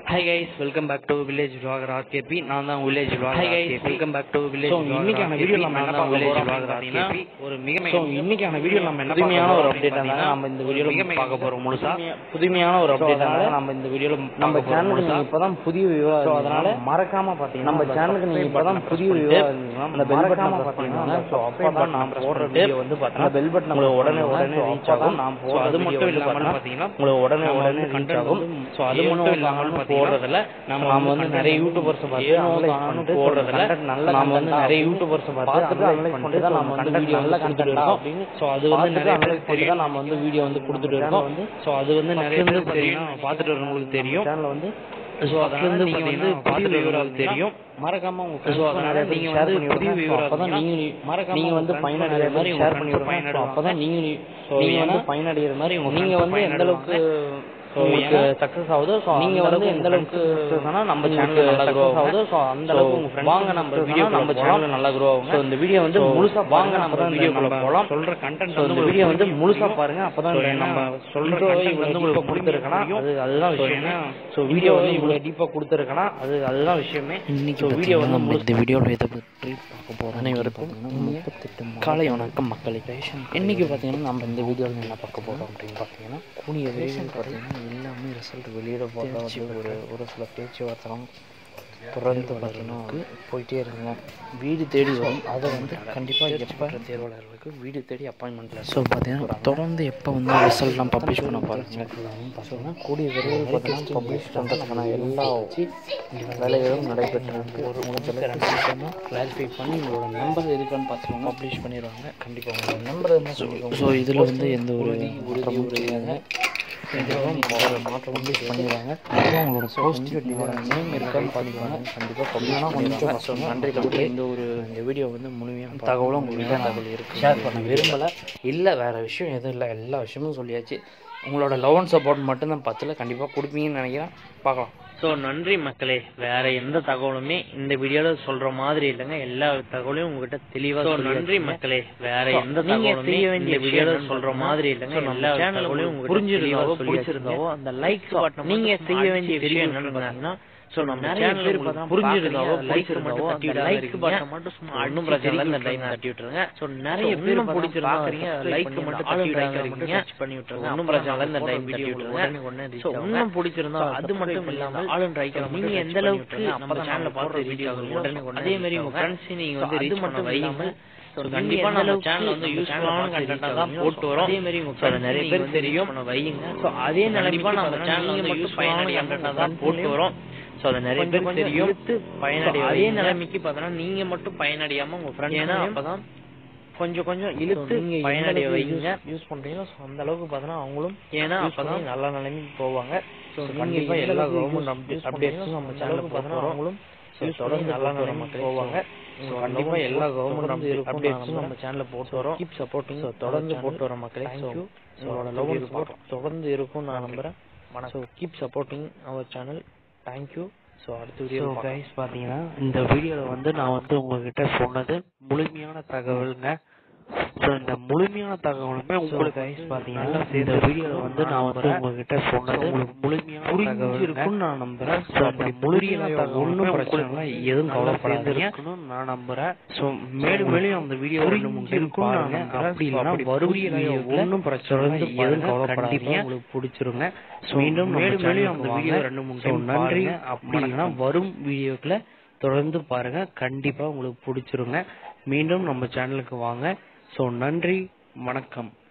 High guys welcome back to village vlogger RKP நான் தான் village vlogger Hi guys, RKP welcome back to village So, இன்னைக்கான video நம்ம என்ன பார்க்க village போறோம் vlogger அப்படின்னா, ஆர்கேபி ஒரு மிக மிக ஸோ இன்னைக்கான வீடியோ நம்ம என்ன புதுமையான புதுமையான ஒரு ஒரு update அப்டேட் தான் நம்ம இந்த வீடியோல மிக மிக பார்க்க போறோம் முழுசா புதுமையா- புதுமையான ஒரு So, அப்டேட் அதனால நம்ம இந்த வீடியோல நம்ம பார்க்க போறோம் சேனலுக்கு முழுசா. நீங்க இப்பதான் புதிய வியூவா So, அதனால மறக்காம பாத்தீங்கன்னா நம்ம சேனலுக்கு நீங்க இப்பதான் புதிய வியூவா இருந்தீங்கன்னா அந்த பெல் பட்டனை பாத்தீங்கன்னா ஸோ அப்பதான் நான் போடுற வீடியோ வந்து பாத்தீங்கன்னா பெல் பட்டன் உங்களுக்கு உடனே உடனே ரீச் ஆகும் நான் போடுற அது மட்டும் இல்லாமல் பாத்தீங்கன்னா உங்களுக்கு உடனே உடனே ரீச் ஆகும் ஸோ அது மட்டும் இல்லாமல் போடுறதுல நம்ம நாம வந்து நிறைய யூடியூபர்ஸ் பார்த்து அனலைஸ் பண்ணிட்டு போடுறதுல நல்ல நாம வந்து நிறைய யூடியூபர்ஸ் பார்த்து அனலைஸ் பண்ணிட்டு தான் நம்ம வந்து வீடியோ நல்ல கண்டென்ட் இருக்கோம் ஸோ அது வந்து நிறைய அனலைஸ் பண்ணிட்டு தான் நம்ம வந்து வீடியோ வந்து கொடுத்துட்டு இருக்கோம் ஸோ அது வந்து நிறைய பேர் தெரியும் பார்த்துட்டு வரவங்களுக்கு தெரியும் சேனல் வந்து ஸோ அதுல இருந்து நீங்க வந்து புதிய வியூவராக தெரியும் மறக்காம உங்க ஃப்ரெண்ட்ஸ் நிறைய பேர் நீங்க வந்து புதிய வியூவராக அப்பதான் நீங்க மறக்காம நீங்க வந்து பயனடைகிற மாதிரி ஷேர் பண்ணி விடுங்க அப்பதான் நீங்க நீங்க வந்து பயனடைகிற மாதிரி உங்க நீங்க வந்து எந்த அளவுக்கு உங்களுக்கு சக்சஸ் ஆகுதோ ஸோ நீங்க வந்து எந்த அளவுக்கு சக்சஸ்னா நம்ம சேனல் நல்லா க்ரோ ஆகுதோ ஸோ அந்த அளவுக்கு உங்க ஃப்ரெண்ட்ஸ் வாங்க நம்ம வீடியோ நம்ம சேனல் நல்லா க்ரோ ஆகும் ஸோ இந்த வீடியோ வந்து முழுசா வாங்க நம்ம வீடியோக்குள்ள போகலாம் சொல்ற கண்டென்ட் வந்து இந்த வீடியோ வந்து முழுசா பாருங்க அப்பதான் நம்ம சொல்ற கண்டென்ட் வந்து உங்களுக்கு கொடுத்துருக்கனா அது அதுதான் விஷயம் ஸோ வீடியோ வந்து இவ்வளவு டீப்பா கொடுத்துருக்கனா அது அதுதான் விஷயமே இன்னைக்கு வீடியோ வந்து நம்ம முழுசா இந்த வீடியோவில் எதை பற்றி பார்க்க போகிறோம் அனைவருக்கும் முப்பத்தெட்டு காலை வணக்கம் மக்களே இன்னைக்கு பார்த்தீங்கன்னா நம்ம இந்த வீடியோவில் என்ன பார்க்க போகிறோம் அப்படின்னு பார்த்தீங்கன்னா கூடிய விரைவில் பார்த்தீங்கன்னா எல்லாமே ரிசல்ட் வெளியிட போகிற ஒரு ஒரு சில பேச்சுவார்த்தைலாம் தொடர்ந்து பார்த்தீங்கன்னா போயிட்டே இருக்குங்க வீடு தேடி வரும் அதை வந்து கண்டிப்பாக எப்போ தேர்வாளர்களுக்கு வீடு தேடி அப்பாயின்மெண்ட்டில் ஸோ பார்த்தீங்கன்னா தொடர்ந்து எப்போ வந்து ரிசல்ட்லாம் பப்ளிஷ் பண்ண போகிறாங்க பார்த்தீங்கன்னா கூடிய விரைவில் பார்த்தீங்கன்னா பப்ளிஷ் பண்ணுறதுக்கான எல்லா வேலைகளும் நடைபெற்றிருக்கு ஒரு முடிஞ்ச கிளாரிஃபை பண்ணி உங்களோட நம்பர் எதுக்கான்னு பார்த்துக்கோங்க பப்ளிஷ் பண்ணிடுவாங்க கண்டிப்பாக உங்களோட நம்பர் என்ன ஸோ இதில் வந்து எந்த ஒரு உறுதியும் கிடையாது மாற்றம் பப்ளிஷ் பண்ணிடுவாங்க அப்புறம் உங்களோட போஸ்டிவ் நேம் இருக்கான்னு பார்த்துக்கோங்க கண்டிப்பாக பப்ளிஷ் கொஞ்சம் கஷ்டம் நன்றி கம்பெனி இந்த ஒரு இந்த வீடியோ வந்து முழுமையான தகவலும் உங்கள்கிட்ட தகவல் இருக்கு ஷேர் பண்ண விரும்பலை இல்லை வேறு விஷயம் எதுவும் இல்லை எல்லா விஷயமும் சொல்லியாச்சு உங்களோட லவ் அண்ட் சப்போர்ட் மட்டும்தான் பத்தில் கண்டிப்பாக கொடுப்பீங்கன்னு நினைக்கிறேன் பார்க்கலாம் ஸோ நன்றி மக்களே வேற எந்த தகவலுமே இந்த வீடியோல சொல்ற மாதிரி இல்லைங்க எல்லா தகவலையும் உங்ககிட்ட தெளிவா நன்றி மக்களே வேற எந்த தகவலுமே இந்த வீடியோல சொல்ற மாதிரி இல்லைங்க எல்லா தகவலையும் உங்களுக்கு புரிஞ்சிருந்தாவோ பிடிச்சிருந்தாவோ அந்த லைக் பட்டன் நீங்க செய்ய வேண்டிய விஷயம் என்னன்னா சோ நம்ம நிறைய பேர் புரிஞ்சிருந்தாவோ லைக் இருந்தாவோ அந்த லைக் பட்டன் மட்டும் சும்மா ஒன்றும் பிரச்சனை இல்லை இந்த லைன் தட்டி விட்டுருங்க சோ நிறைய பேர் பிடிச்சிருந்தாங்க லைக் மட்டும் தட்டி விடாங்க பண்ணி விட்டுருங்க ஒன்றும் பிரச்சனை இல்லை இந்த லைன் தட்டி விட்டுருங்க சோ இன்னும் பிடிச்சிருந்தா அது மட்டும் இல்லாம ஆளும் ரைக்கர் நீங்க எந்த அளவுக்கு நம்ம சேனல்ல பார்த்து ரீச் ஆகுங்க உடனே அதே மாதிரி உங்க ஃப்ரெண்ட்ஸ் நீங்க வந்து ரீச் மட்டும் வைங்க ஸோ கண்டிப்பா நம்ம சேனல் வந்து யூஸ்ஃபுல்லான கண்டென்ட்டா தான் போட்டு வரோம் அதே மாதிரி உங்க நிறைய பேர் தெரியும் வைங்க ஸோ அதே நிலைமைப்பா நம்ம சேனல் வந்து யூஸ்ஃபுல்லான கண்டென்ட்டா தான் போட்டு வரோம் ஸோ அதை நிறைய பேர் தெரியும் பயனடைய அதே நிலைமைக்கு பார்த்தோன்னா நீங்க மட்டும் பயனடையாம உங்க ஃப்ரெண்ட் ஏன்னா அப்பதான் கொஞ்சம் கொஞ்சம் இழுத்து பயனடைய வைங்க யூஸ் பண்றீங்க ஸோ அந்த அளவுக்கு பார்த்தோன்னா அவங்களும் ஏன்னா அப்பதான் நல்ல நிலைமைக்கு போவாங்க ஸோ கண்டிப்பா எல்லா கவர்மெண்ட் அப்டேட்ஸும் நம்ம சேனலுக்கு பார்த்தோன்னா அவங்களும் தொடர்ந்து நல்ல நிலைமைக்கு போவாங்க ஸோ கண்டிப்பா எல்லா கவர்மெண்ட் அப்டேட்ஸும் நம்ம சேனல்ல போட்டு வரோம் கீப் சப்போர்ட்டிங் ஸோ தொடர்ந்து போட்டு வரோம் மக்களே ஸோ உங்களோட லவ் சப்போர்ட் தொடர்ந்து இருக்கும் நான் நம்புறேன் so keep supporting our channel thank you so அடுத்த வீடியோ கைஸ் பார்த்தீங்கன்னா இந்த வீடியோவில் வந்து நான் வந்து உங்ககிட்ட சொன்னது முழுமையான தகவலுங்க ஸோ இந்த முழுமையான தகவலுமே உங்களுக்கு கைஸ் பார்த்தீங்கன்னா இந்த வீடியோவில் வந்து நான் வந்து உங்ககிட்ட சொன்னது உங்களுக்கு முழுமையான தகவல் இருக்கும்னு நான் நம்புறேன் ஸோ இந்த முழுமையான தகவல் பிரச்சனை எதுவும் கவலைப்படாதீங்க நான் நம்புறேன் ஸோ மேலும் மேலும் அந்த வீடியோ ரெண்டு மூணு டைம் பாருங்க அப்படி இல்லைன்னா வரும் ஒன்றும் பிரச்சனை இல்லை எதுவும் கவலைப்படாதீங்க உங்களுக்கு பிடிச்சிருங்க மீண்டும் மேலும் மேலும் அந்த வீடியோ ரெண்டு மூணு டைம் நன்றி அப்படி இல்லைன்னா வரும் வீடியோக்களை தொடர்ந்து பாருங்க கண்டிப்பா உங்களுக்கு பிடிச்சிருங்க மீண்டும் நம்ம சேனலுக்கு வாங்க ஸோ நன்றி வணக்கம்